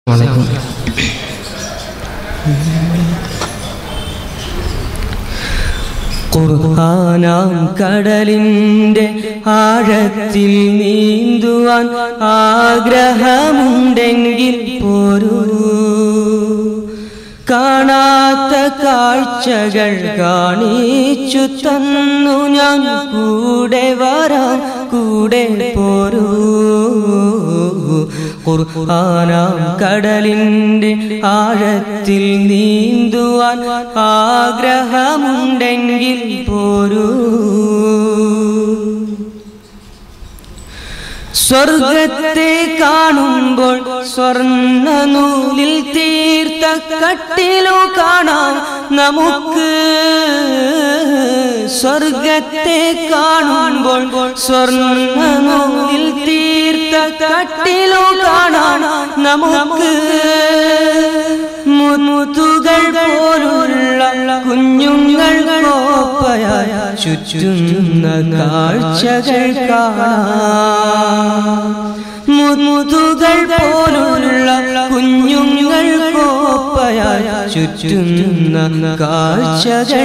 വലൈക്കും ഖുർആനാം കടലിൻ്റെ ആഴത്തിൽ നീന്തുവാൻ ആഗ്രഹമുണ്ടെങ്കിൽ പോരൂ കാണാത്ത കാഴ്ചകൾ കാണിച്ചു തന്നു ഞാൻ കൂടെ വരാം കൂടെ പോരൂ ഖുർആനാം കടലിൻ്റെ ആഴത്തിൽ നീന്തുവാൻ ആഗ്രഹമുണ്ടെങ്കിൽ പോരൂ സ്വർഗത്തെ കാണുമ്പോൾ സ്വർണ്ണ നൂലിൽ തീർത്ത കട്ടിലോ കാണാം നമുക്ക് സ്വർഗത്തെ കാണുമ്പോൾ സ്വർണ്ണ നൂലിൽ തീർത്ത കട്ടിലോ കാണാം നമുക്ക് മുത്തുകൾ പോലുള്ള കുഞ്ഞുങ്ങൾ കോപ്പയായ ചുറ്റുന്ന കാഴ്ചകൾ കാണാം മുത്തുകൾ പോലുള്ള കുഞ്ഞുങ്ങൾ കോപ്പയായ ചുറ്റുന്ന കാഴ്ചകൾ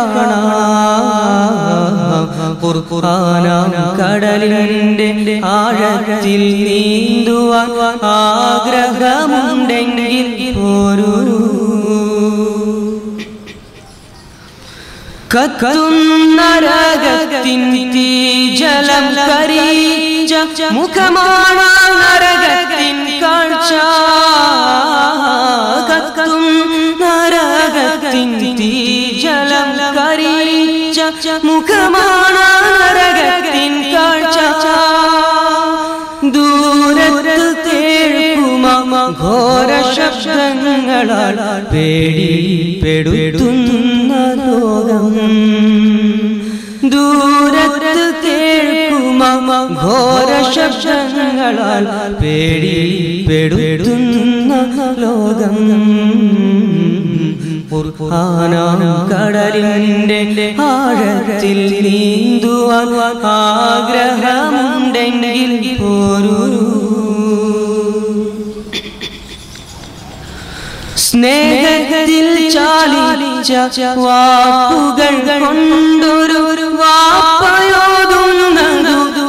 കാണാം ഖുർആനാം കടലിൻ്റെ ആഴത്തിൽ നീന്തുവാൻ ആഗ്രഹമുണ്ടെങ്കിൽ പോരൂ കത്തുന്നരകത്തിൻ തീജലം കരീച്ച മുഖമാണ് നരകത്തിൻ കാഴ്ച കത്തും നരകത്തിൻ തീജലം കരീച്ച മുഖമാണ് നരകത്തിൻ കാഴ്ച ദൂരത്ത് കേൾക്കുമ ഘോര ശബ്ദങ്ങളാൽ പേടി പെടുത്തുന്ന ലോകം ദൂരത്ത് കേൾക്കുമ ഘോര ശബ്ദങ്ങളാൽ പേടി പെടുത്തുന്ന ലോകം ഖുർആനാം കടലിൻ്റെ ആഴത്തിൽ നീന്തുവാൻ ആഗ്രഹമുണ്ടെങ്കിൽ പോരൂ സ്നേഹത്തിൽ ചാലിച്ച വാക്കുകൾ കൊണ്ടൊരു വാപ്പയോതുന്നതു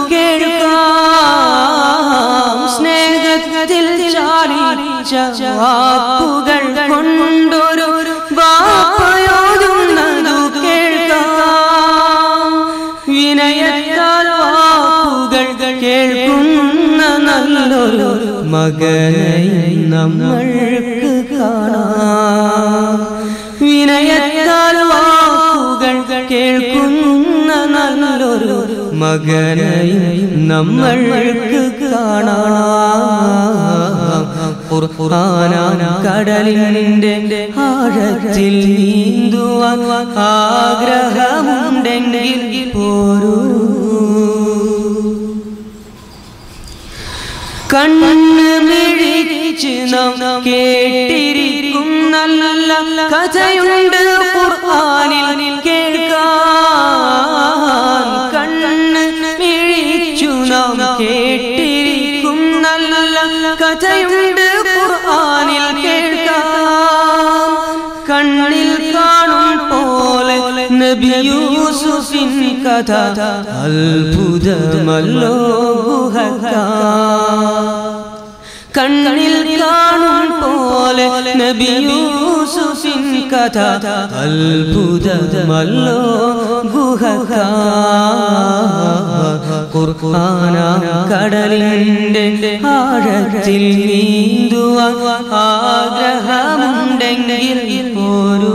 കേൾക്കാം സ്നേഹത്തിൽ ചാലിച്ച വാക്കുകൾ കൊണ്ടൊരു വാപ്പയോതുന്നതു കേൾക്കാം വിനയത്താൽ വാക്കുകൾ കേൾക്കുന്ന നല്ലൊരു മകനെ നമ്മൾക്ക് കാണാം വിനയത്താൽ വാക്കുകൾ കേൾക്കുന്ന നല്ലൊരു മകനെ നമ്മൾക്ക് കാണാം ഖുർആനാം കടലിൻ്റെ ആഴത്തിൽ നീന്തുവാൻ ആഗ്രഹമുണ്ടെങ്കിൽ പോരൂ കണ്ണ് മിഴിച്ച് നാം കേട്ടിരിക്കും നല്ല കഥയുണ്ട് ഖുർആനിൽ കേൾക്കാൻ കണ്ണ് മിഴിച്ചു നാം കേട്ടിരിക്കും നല്ല കഥയുണ്ട് ഖുർആനിൽ കേൾക്കാൻ കണ്ണിൽ കാണും പോലെ നബി യൂസുഫിൻ കഥ അത്ഭുതമല്ലോ ഗുഹക്ക കണ്ണിൽ കാണും പോലെ നബി യൂസുഫിൻ കഥ അത്ഭുതമല്ലോ ഗുഹക്ക ഖുർആനാം കടലിൻ്റെ ആഴത്തിൽ നീന്തുവാൻ ആഗ്രഹമുണ്ടെങ്കിൽ പോരൂ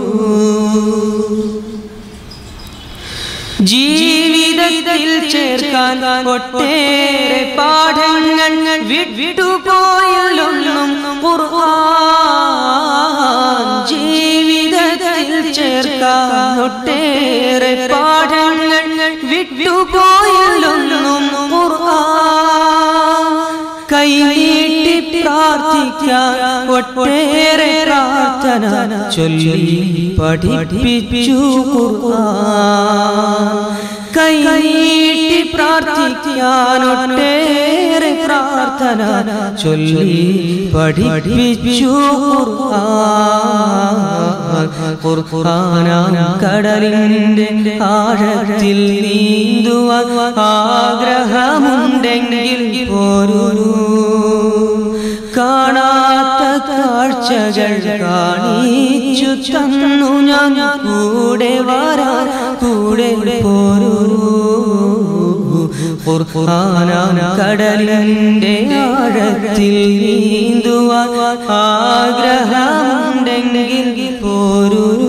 ജീവിതത്തിൽ ചേർക്കാൻ ഒട്ടേറെ പാഠങ്ങൾ വിട്ടുപോയല്ലൊന്നും ഖുർആൻ ജീവിതത്തിൽ ചേർക്കാൻ ഒട്ടേറെ പാഠങ്ങൾ വിട്ടുപോയല്ലൊന്നും ഖുർആൻ കൈനീട്ടി പ്രാർത്ഥിക്കാൻ ഒട്ടേറെ പ്രാർത്ഥന ചൊല്ലി പഠിപ്പിച്ചു ഖുർആൻ കൈനീട്ടി പ്രാർത്ഥിക്കാനൊട്ടേറെ പ്രാർത്ഥന ചൊല്ലി പഠിപ്പിച്ചു ഖുർആനാം കടലിന്റെ ആഴത്തിൽ നീന്തുവാൻ ആഗ്രഹമുണ്ടെങ്കിൽ പോരൂ കാണാത്ത കാഴ്ചകൾ കാണിച്ചു തന്നു ഞാൻ കൂടെ വരാൻ കൂടെ പോരൂ ഖുർആനാം കടലിന്റെ ആഴത്തിൽ നീന്തുവാൻ ആഗ്രഹമുണ്ടെങ്കിൽ പോരൂ